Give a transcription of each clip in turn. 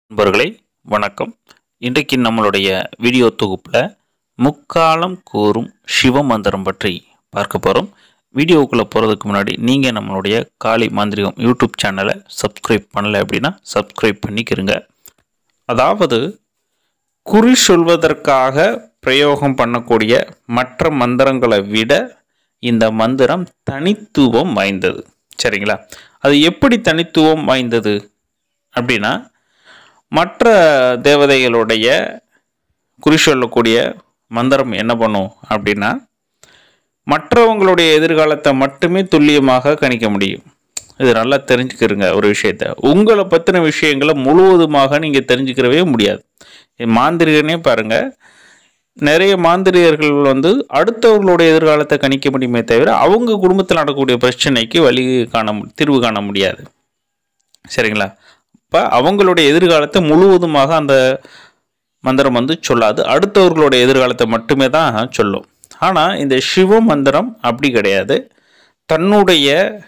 நண்பர்களே வணக்கம் இன்றைக்கு நம்மளுடைய வீடியோ தொகுப்பில் முக்காலம் கூறும் சிவமந்திரம் பற்றி பார்க்க போகிறோம் வீடியோக்குள்ளே போகிறதுக்கு முன்னாடி நீங்கள் நம்மளுடைய காளி மாந்திரிகம் யூடியூப் சேனலை சப்ஸ்கிரைப் பண்ணலை அப்படின்னா சப்ஸ்கிரைப் பண்ணிக்கிறங்க அதாவது குறி சொல்வதற்காக பிரயோகம் பண்ணக்கூடிய மற்ற மந்திரங்களை விட இந்த மந்திரம் தனித்துவம் வாய்ந்தது சரிங்களா அது எப்படி தனித்துவம் வாய்ந்தது அப்படின்னா மற்ற தேவதைகளுடைய குறி சொல்லக்கூடிய மந்திரம் என்ன பண்ணும் அப்படின்னா மற்றவங்களுடைய எதிர்காலத்தை மட்டுமே துல்லியமாக கணிக்க முடியும் இது நல்லா தெரிஞ்சுக்கிறங்க ஒரு விஷயத்த உங்களை பற்றின விஷயங்களை முழுவதுமாக நீங்கள் தெரிஞ்சுக்கிறவே முடியாது மாந்திரிகனே பாருங்கள் நிறைய மாந்திரிகர்கள் வந்து அடுத்தவர்களுடைய எதிர்காலத்தை கணிக்க முடியுமே தவிர அவங்க குடும்பத்தில் நடக்கக்கூடிய பிரச்சனைக்கு வழி காண மு- தீர்வு காண முடியாது சரிங்களா இப்போ அவங்களுடைய எதிர்காலத்தை முழுவதுமாக அந்த மந்திரம் வந்து சொல்லாது அடுத்தவர்களுடைய எதிர்காலத்தை மட்டுமே தான் சொல்லும் ஆனால் இந்த சிவ மந்திரம் அப்படி கிடையாது தன்னுடைய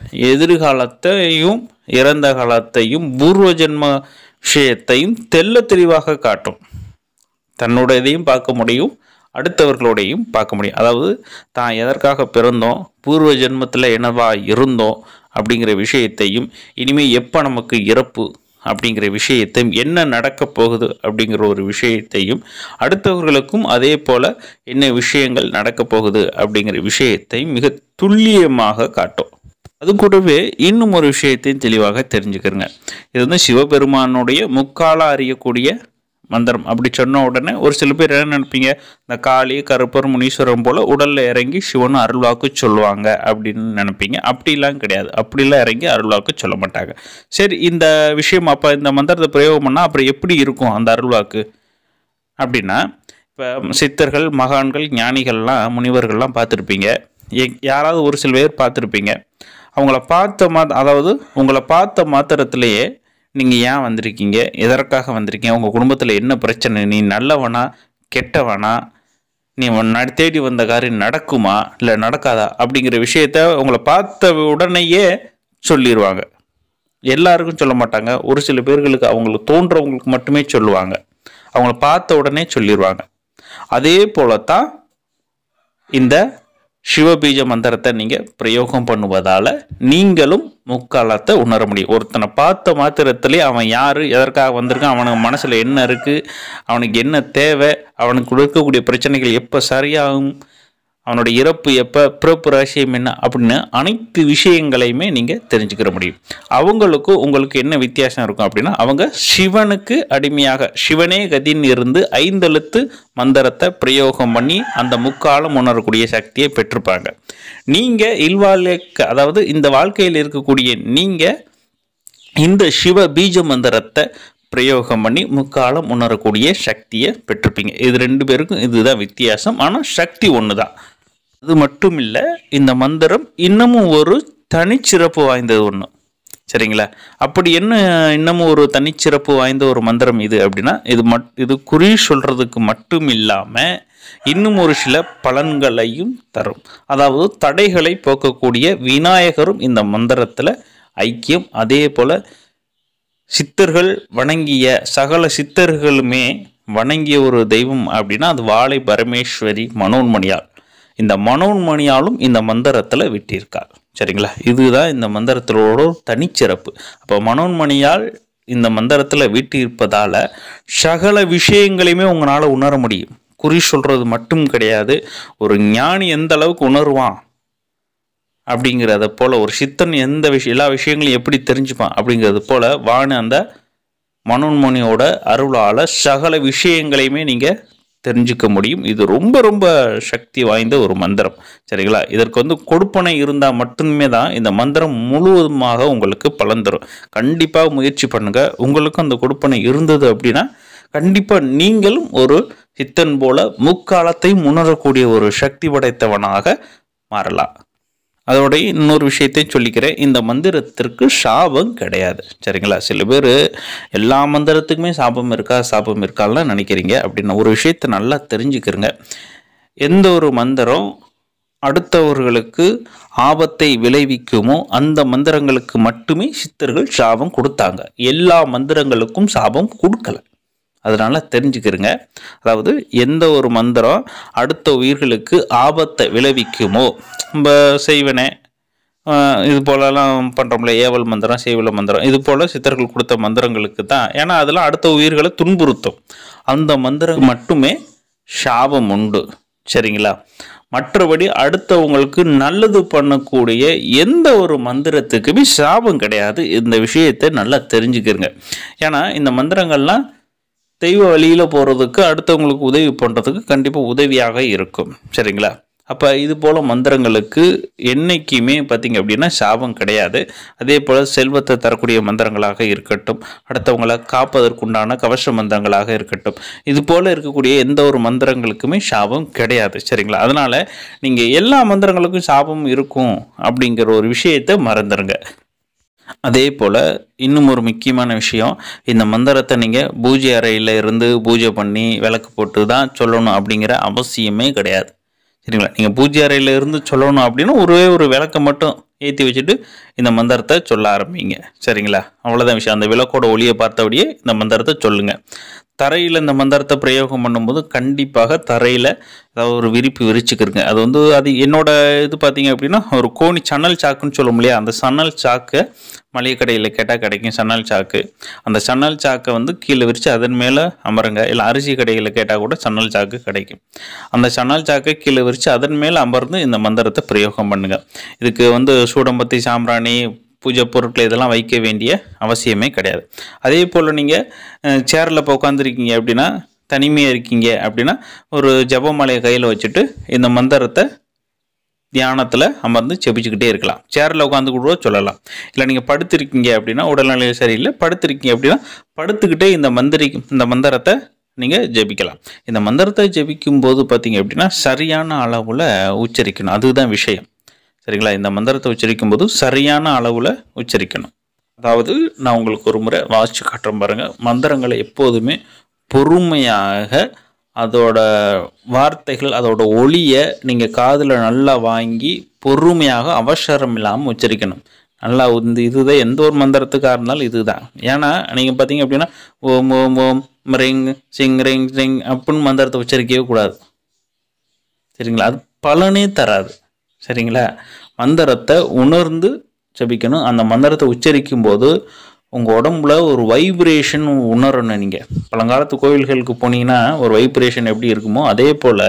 எதிர்காலத்தையும் இறந்த காலத்தையும் பூர்வ ஜென்ம விஷயத்தையும் தெள்ள தெளிவாக காட்டும் தன்னுடையதையும் பார்க்க முடியும் அடுத்தவர்களுடையும் பார்க்க முடியும் அதாவது தான் எதற்காக பிறந்தோம் பூர்வ ஜென்மத்தில் என்னவா இருந்தோம் அப்படிங்கிற விஷயத்தையும் இனிமேல் எப்போ நமக்கு இறப்பு அப்படிங்கிற விஷயத்தையும் என்ன நடக்கப் போகுது அப்படிங்கிற ஒரு விஷயத்தையும் அடுத்தவர்களுக்கும் அதே போல் என்ன விஷயங்கள் நடக்கப் போகுது அப்படிங்கிற விஷயத்தையும் மிக துல்லியமாக காட்டும் அது கூடவே இன்னும் ஒரு விஷயத்தையும் தெளிவாக தெரிஞ்சுக்கிறங்க இது வந்து சிவபெருமானுடைய முக்கால அறியக்கூடிய மந்திரம் அப்படி சொன்ன உடனே ஒரு சில பேர் என்ன நினைப்பீங்க இந்த காளி கருப்பர் முனீஸ்வரன் போல உடல்ல இறங்கி சிவன் அருள்வாக்கு சொல்லுவாங்க அப்படின்னு நினைப்பீங்க அப்படிலாம் கிடையாது அப்படிலாம் இறங்கி அருள்வாக்கு சொல்ல மாட்டாங்க சரி இந்த விஷயம் அப்போ இந்த மந்திரத்தை பிரயோகம் பண்ணால் அப்புறம் எப்படி இருக்கும் அந்த அருள்வாக்கு அப்படின்னா இப்போ சித்தர்கள் மகான்கள் ஞானிகள்லாம் முனிவர்கள்லாம் பார்த்துருப்பீங்க எ- யாராவது ஒரு சில பேர் பார்த்துருப்பீங்க அவங்கள பார்த்த மா அதாவது உங்களை பார்த்த மாத்திரத்திலேயே நீங்கள் ஏன் வந்திருக்கீங்க எதற்காக வந்திருக்கீங்க உங்கள் குடும்பத்தில் என்ன பிரச்சனை நீ நல்லவனா கெட்டவனா நீ உன் நட- தேடி வந்த காரியம் நடக்குமா இல்லை நடக்காதா அப்படிங்கிற விஷயத்த உங்களை பார்த்த உடனேயே சொல்லிடுவாங்க எல்லாருக்கும் சொல்ல மாட்டாங்க ஒரு சில பேர்களுக்கு அவங்களுக்கு தோன்றவங்களுக்கு மட்டுமே சொல்லுவாங்க அவங்கள பார்த்த உடனே சொல்லிடுவாங்க அதே போலத்தான் இந்த சிவபீஜ மந்திரத்தை நீங்கள் பிரயோகம் பண்ணுவதால் நீங்களும் முக்காலத்தை உணர முடியும் ஒருத்தனை பார்த்த மாத்திரத்திலே அவன் யார் எதற்காக வந்திருக்கான் அவனுக்கு மனசில் என்ன இருக்குது அவனுக்கு என்ன தேவை அவனுக்கு இருக்கக்கூடிய பிரச்சனைகள் எப்போ சரியாகும் அவனோட இறப்பு எப்போ பிறப்பு ரகசியம் என்ன அப்படின்னு அனைத்து விஷயங்களையுமே நீங்கள் தெரிஞ்சுக்கிற முடியும் அவங்களுக்கும் உங்களுக்கு என்ன வித்தியாசம் இருக்கும் அப்படின்னா அவங்க சிவனுக்கு அடிமையாக சிவனே கதின்னு இருந்து ஐந்தெழுத்து மந்திரத்தை பிரயோகம் பண்ணி அந்த முக்காலம் உணரக்கூடிய சக்தியை பெற்றிருப்பாங்க நீங்கள் இல்வாழ்க்க அதாவது இந்த வாழ்க்கையில் இருக்கக்கூடிய நீங்கள் இந்த சிவ பீஜ மந்திரத்தை பிரயோகம் பண்ணி முக்காலம் உணரக்கூடிய சக்தியை பெற்றிருப்பீங்க இது ரெண்டு பேருக்கும் இதுதான் வித்தியாசம் ஆனால் சக்தி ஒன்று தான் அது மட்டும் இல்லை இந்த மந்திரம் இன்னமும் ஒரு தனிச்சிறப்பு வாய்ந்தது ஒன்று சரிங்களா அப்படி என்ன இன்னமும் ஒரு தனிச்சிறப்பு வாய்ந்த ஒரு மந்திரம் இது அப்படின்னா இது மட் இது குறி சொல்கிறதுக்கு மட்டும் இல்லாமல் இன்னும் ஒரு சில பலன்களையும் தரும் அதாவது தடைகளை போக்கக்கூடிய விநாயகரும் இந்த மந்திரத்தில் ஐக்கியம் அதே போல் சித்தர்கள் வணங்கிய சகல சித்தர்களுமே வணங்கிய ஒரு தெய்வம் அப்படின்னா அது வாழை பரமேஸ்வரி மனோன்மணியால் இந்த மனோன்மணியாலும் இந்த மந்திரத்தில் விட்டிருக்கார் சரிங்களா இதுதான் இந்த மந்திரத்திலோட ஒரு தனிச்சிறப்பு அப்போ மனோன்மணியால் இந்த மந்திரத்தில் வீட்டிருப்பதால் சகல விஷயங்களையுமே உங்களால் உணர முடியும் குறி சொல்கிறது மட்டும் கிடையாது ஒரு ஞானி எந்த அளவுக்கு உணருவான் அப்படிங்கிறத போல ஒரு சித்தன் எந்த விஷயம் எல்லா விஷயங்களையும் எப்படி தெரிஞ்சுப்பான் அப்படிங்கிறது போல வாணு அந்த மனோன்மணியோட அருளால் சகல விஷயங்களையுமே நீங்கள் தெரிஞ்சுக்க முடியும் இது ரொம்ப ரொம்ப சக்தி வாய்ந்த ஒரு மந்திரம் சரிங்களா இதற்கு வந்து கொடுப்பனை இருந்தால் மட்டுமே தான் இந்த மந்திரம் முழுவதுமாக உங்களுக்கு பலன் தரும் கண்டிப்பாக முயற்சி பண்ணுங்க உங்களுக்கும் அந்த கொடுப்பனை இருந்தது அப்படின்னா கண்டிப்பாக நீங்களும் ஒரு சித்தன் போல முக்காலத்தையும் உணரக்கூடிய ஒரு சக்தி படைத்தவனாக மாறலாம் அதோட இன்னொரு விஷயத்தையும் சொல்லிக்கிறேன் இந்த மந்திரத்திற்கு சாபம் கிடையாது சரிங்களா சில பேர் எல்லா மந்திரத்துக்குமே சாபம் இருக்கா சாபம் இருக்காலாம் நினைக்கிறீங்க அப்படின்னு ஒரு விஷயத்தை நல்லா தெரிஞ்சுக்கிறங்க எந்த ஒரு மந்திரம் அடுத்தவர்களுக்கு ஆபத்தை விளைவிக்குமோ அந்த மந்திரங்களுக்கு மட்டுமே சித்தர்கள் சாபம் கொடுத்தாங்க எல்லா மந்திரங்களுக்கும் சாபம் கொடுக்கல அதனால தெரிஞ்சுக்கிறங்க அதாவது எந்த ஒரு மந்திரம் அடுத்த உயிர்களுக்கு ஆபத்தை விளைவிக்குமோ நம்ம செய்வனே ஆஹ் இது போலலாம் பண்ணுறோம்ல ஏவல் மந்திரம் செய்வல மந்திரம் இது போல் சித்தர்கள் கொடுத்த மந்திரங்களுக்கு தான் ஏன்னா அதெல்லாம் அடுத்த உயிர்களை துன்புறுத்தும் அந்த மந்திரம் மட்டுமே சாபம் உண்டு சரிங்களா மற்றபடி அடுத்தவங்களுக்கு நல்லது பண்ணக்கூடிய எந்த ஒரு மந்திரத்துக்குமே சாபம் கிடையாது இந்த விஷயத்தை நல்லா தெரிஞ்சுக்கிறங்க ஏன்னா இந்த மந்திரங்கள்லாம் தெய்வ வழியில் போகிறதுக்கு அடுத்தவங்களுக்கு உதவி பண்ணுறதுக்கு கண்டிப்பாக உதவியாக இருக்கும் சரிங்களா அப்போ இது போல் மந்திரங்களுக்கு என்றைக்குமே பார்த்திங்க அப்படின்னா சாபம் கிடையாது அதே போல் செல்வத்தை தரக்கூடிய மந்திரங்களாக இருக்கட்டும் அடுத்தவங்களை காப்பதற்குண்டான கவச மந்திரங்களாக இருக்கட்டும் இது போல் இருக்கக்கூடிய எந்த ஒரு மந்திரங்களுக்குமே சாபம் கிடையாது சரிங்களா அதனால் நீங்கள் எல்லா மந்திரங்களுக்கும் சாபம் இருக்கும் அப்படிங்கிற ஒரு விஷயத்தை மறந்துடுங்க அதே போல் இன்னும் ஒரு முக்கியமான விஷயம் இந்த மந்திரத்தை நீங்கள் பூஜை அறையில் இருந்து பூஜை பண்ணி விளக்கு போட்டு தான் சொல்லணும் அப்படிங்கிற அவசியமே கிடையாது சரிங்களா நீங்கள் பூஜை அறையில் இருந்து சொல்லணும் அப்படின்னா ஒரே ஒரு விளக்கை மட்டும் ஏற்றி வச்சுட்டு இந்த மந்திரத்தை சொல்ல ஆரம்பிங்க சரிங்களா அவ்வளோதான் விஷயம் அந்த விளக்கோட ஒளியை பார்த்தபடியே இந்த மந்திரத்தை சொல்லுங்கள் தரையில் இந்த மந்திரத்தை பிரயோகம் பண்ணும்போது கண்டிப்பாக தரையில் ஏதாவது ஒரு விரிப்பு விரிச்சுக்கிறங்க அது வந்து அது என்னோட இது பார்த்தீங்க அப்படின்னா ஒரு கோணி சன்னல் சாக்குன்னு சொல்லும் இல்லையா அந்த சன்னல் சாக்கை மளிகை கடையில் கேட்டால் கிடைக்கும் சன்னல் சாக்கு அந்த சன்னல் சாக்கை வந்து கீழே விரித்து அதன் மேலே அமருங்க இல்லை அரிசி கடையில் கேட்டால் கூட சன்னல் சாக்கு கிடைக்கும் அந்த சன்னல் சாக்கை கீழே விரித்து அதன் மேலே அமர்ந்து இந்த மந்திரத்தை பிரயோகம் பண்ணுங்க இதுக்கு வந்து சூடம்பத்தி சாம்பிராணி பூஜை பொருட்கள் இதெல்லாம் வைக்க வேண்டிய அவசியமே கிடையாது அதே போல் நீங்கள் சேரில் இப்போ உட்காந்துருக்கீங்க அப்படின்னா தனிமையாக இருக்கீங்க அப்படின்னா ஒரு ஜபமாலையை கையில் வச்சுட்டு இந்த மந்திரத்தை தியானத்தில் அமர்ந்து செபிச்சுக்கிட்டே இருக்கலாம் சேரில் உட்காந்து கூட சொல்லலாம் இல்லை நீங்கள் படுத்திருக்கீங்க அப்படின்னா உடல்நிலை சரியில்லை படுத்திருக்கீங்க அப்படின்னா படுத்துக்கிட்டே இந்த மந்திரி இந்த மந்திரத்தை நீங்கள் ஜெபிக்கலாம் இந்த மந்திரத்தை ஜெபிக்கும் போது பார்த்தீங்க அப்படின்னா சரியான அளவில் உச்சரிக்கணும் அதுதான் விஷயம் சரிங்களா இந்த மந்திரத்தை உச்சரிக்கும் போது சரியான அளவில் உச்சரிக்கணும் அதாவது நான் உங்களுக்கு ஒரு முறை வாசிச்சு காட்டுறேன் பாருங்கள் மந்திரங்களை எப்போதுமே பொறுமையாக அதோட வார்த்தைகள் அதோட ஒளியை நீங்கள் காதில் நல்லா வாங்கி பொறுமையாக அவசரம் இல்லாமல் உச்சரிக்கணும் நல்லா இந்த இதுதான் எந்த ஒரு மந்திரத்துக்காக இருந்தாலும் இதுதான் ஏன்னா நீங்கள் பார்த்தீங்க அப்படின்னா ஓம் ஓம் ஓம் ரிங் சிங் ரிங் சிங் அப்படின்னு மந்திரத்தை உச்சரிக்கவே கூடாது சரிங்களா அது பலனே தராது சரிங்களா மந்திரத்தை உணர்ந்து ஜபிக்கணும் அந்த மந்திரத்தை உச்சரிக்கும் போது உங்கள் உடம்புல ஒரு வைப்ரேஷன் உணரணும் நீங்கள் பழங்காலத்து கோவில்களுக்கு போனீங்கன்னா ஒரு வைப்ரேஷன் எப்படி இருக்குமோ அதே போல்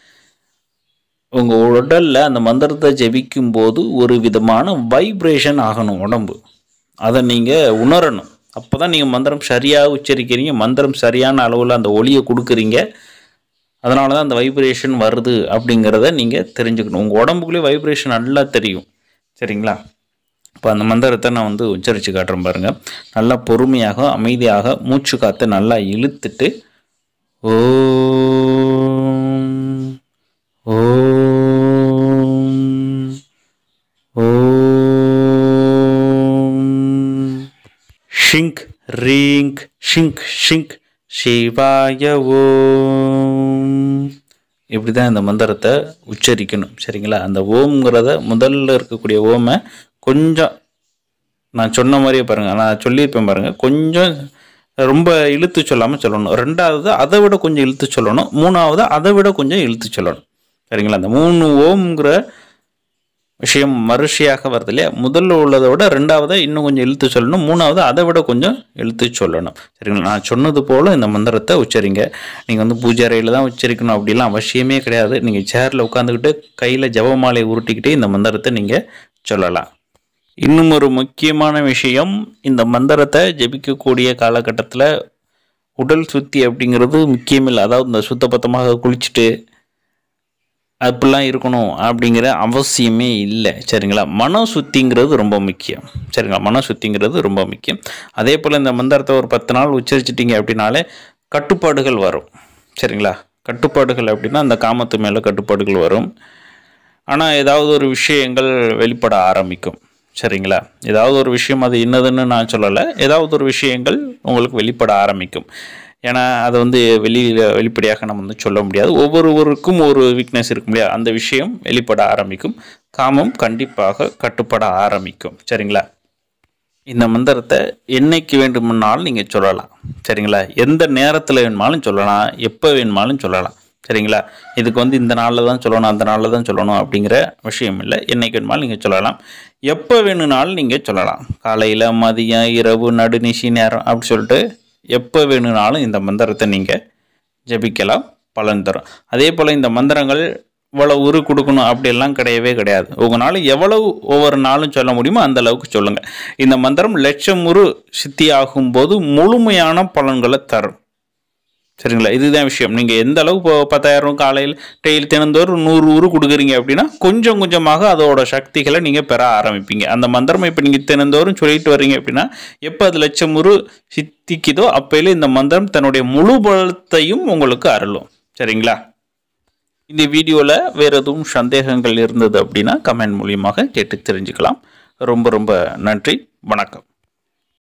உங்கள் உடலில் அந்த மந்திரத்தை ஜெபிக்கும் போது ஒரு விதமான வைப்ரேஷன் ஆகணும் உடம்பு அதை நீங்கள் உணரணும் அப்போ தான் நீங்கள் மந்திரம் சரியாக உச்சரிக்கிறீங்க மந்திரம் சரியான அளவில் அந்த ஒளியை கொடுக்குறீங்க அதனால தான் அந்த வைப்ரேஷன் வருது அப்படிங்கிறத நீங்கள் தெரிஞ்சுக்கணும் உங்கள் உடம்புக்குள்ளேயே வைப்ரேஷன் நல்லா தெரியும் சரிங்களா இப்போ அந்த மந்திரத்தை நான் வந்து உச்சரித்து காட்டுறேன் பாருங்கள் நல்லா பொறுமையாக அமைதியாக மூச்சு காற்றை நல்லா இழுத்துட்டு ஓம் ஓம் ஓம் ஷிங்க் ரீங்க் ஷிங்க் ஷிங்க் சிவாய ஓம் இப்படி தான் இந்த மந்திரத்தை உச்சரிக்கணும் சரிங்களா அந்த ஓம்ங்கிறத முதல்ல இருக்கக்கூடிய ஓமை கொஞ்சம் நான் சொன்ன மாதிரியே பாருங்கள் நான் சொல்லியிருப்பேன் பாருங்கள் கொஞ்சம் ரொம்ப இழுத்து சொல்லாமல் சொல்லணும் ரெண்டாவது அதை விட கொஞ்சம் இழுத்து சொல்லணும் மூணாவது அதை விட கொஞ்சம் இழுத்து சொல்லணும் சரிங்களா அந்த மூணு ஓம்ங்கிற விஷயம் வரிசையாக வருது இல்லையா முதல்ல உள்ளதை விட ரெண்டாவது இன்னும் கொஞ்சம் இழுத்து சொல்லணும் மூணாவது அதை விட கொஞ்சம் இழுத்து சொல்லணும் சரிங்களா நான் சொன்னது போல் இந்த மந்திரத்தை உச்சரிங்க நீங்கள் வந்து பூஜை அறையில் தான் உச்சரிக்கணும் அப்படிலாம் அவசியமே கிடையாது நீங்கள் சேரில் உட்காந்துக்கிட்டு கையில் ஜபமாலையை உருட்டிக்கிட்டே இந்த மந்திரத்தை நீங்கள் சொல்லலாம் இன்னும் ஒரு முக்கியமான விஷயம் இந்த மந்திரத்தை ஜெபிக்கக்கூடிய காலகட்டத்தில் உடல் சுத்தி அப்படிங்கிறது முக்கியமில்லை அதாவது இந்த சுத்தபத்தமாக குளிச்சுட்டு அப்படிலாம் இருக்கணும் அப்படிங்கிற அவசியமே இல்லை சரிங்களா மன சுத்திங்கிறது ரொம்ப முக்கியம் சரிங்களா மன சுத்திங்கிறது ரொம்ப முக்கியம் அதே போல் இந்த மந்திரத்தை ஒரு பத்து நாள் உச்சரிச்சிட்டிங்க அப்படின்னாலே கட்டுப்பாடுகள் வரும் சரிங்களா கட்டுப்பாடுகள் அப்படின்னா அந்த காமத்து மேலே கட்டுப்பாடுகள் வரும் ஆனால் ஏதாவது ஒரு விஷயங்கள் வெளிப்பட ஆரம்பிக்கும் சரிங்களா ஏதாவது ஒரு விஷயம் அது என்னதுன்னு நான் சொல்லலை ஏதாவது ஒரு விஷயங்கள் உங்களுக்கு வெளிப்பட ஆரம்பிக்கும் ஏன்னா அதை வந்து வெளியில் வெளிப்படையாக நம்ம வந்து சொல்ல முடியாது ஒவ்வொருவருக்கும் ஒரு வீக்னஸ் இருக்கும் இல்லையா அந்த விஷயம் வெளிப்பட ஆரம்பிக்கும் காமம் கண்டிப்பாக கட்டுப்பட ஆரம்பிக்கும் சரிங்களா இந்த மந்திரத்தை என்னைக்கு வேண்டுமானாலும் நீங்கள் சொல்லலாம் சரிங்களா எந்த நேரத்தில் வேணுமாலும் சொல்லலாம் எப்போ வேணுமாலும் சொல்லலாம் சரிங்களா இதுக்கு வந்து இந்த நாளில் தான் சொல்லணும் அந்த நாளில் தான் சொல்லணும் அப்படிங்கிற விஷயம் இல்லை என்னைக்கு வேணுமாலும் நீங்கள் சொல்லலாம் எப்போ வேணும்னாலும் நீங்கள் சொல்லலாம் காலையில் மதியம் இரவு நடுநிசி நேரம் அப்படி சொல்லிட்டு எப்போ வேணும்னாலும் இந்த மந்திரத்தை நீங்கள் ஜபிக்கலாம் பலன் தரும் அதே போல் இந்த மந்திரங்கள் இவ்வளோ உரு கொடுக்கணும் அப்படியெல்லாம் கிடையவே கிடையாது உங்களால் எவ்வளவு ஒவ்வொரு நாளும் சொல்ல முடியுமோ அந்த அளவுக்கு சொல்லுங்கள் இந்த மந்திரம் லட்சம் உரு சித்தி ஆகும்போது முழுமையான பலன்களை தரும் சரிங்களா இதுதான் விஷயம் நீங்கள் எந்த அளவு இப்போ பத்தாயிரம் காலையில் டெய்லி தினந்தோறும் நூறு உரு கொடுக்குறீங்க அப்படின்னா கொஞ்சம் கொஞ்சமாக அதோட சக்திகளை நீங்கள் பெற ஆரம்பிப்பீங்க அந்த மந்திரம் இப்போ நீங்கள் தினந்தோறும் சொல்லிட்டு வர்றீங்க அப்படின்னா எப்போ அது லட்சம் உரு சித்திக்குதோ அப்போயில இந்த மந்திரம் தன்னுடைய முழு பலத்தையும் உங்களுக்கு அருளும் சரிங்களா இந்த வீடியோவில் வேறு எதுவும் சந்தேகங்கள் இருந்தது அப்படின்னா கமெண்ட் மூலியமாக கேட்டு தெரிஞ்சுக்கலாம் ரொம்ப ரொம்ப நன்றி வணக்கம்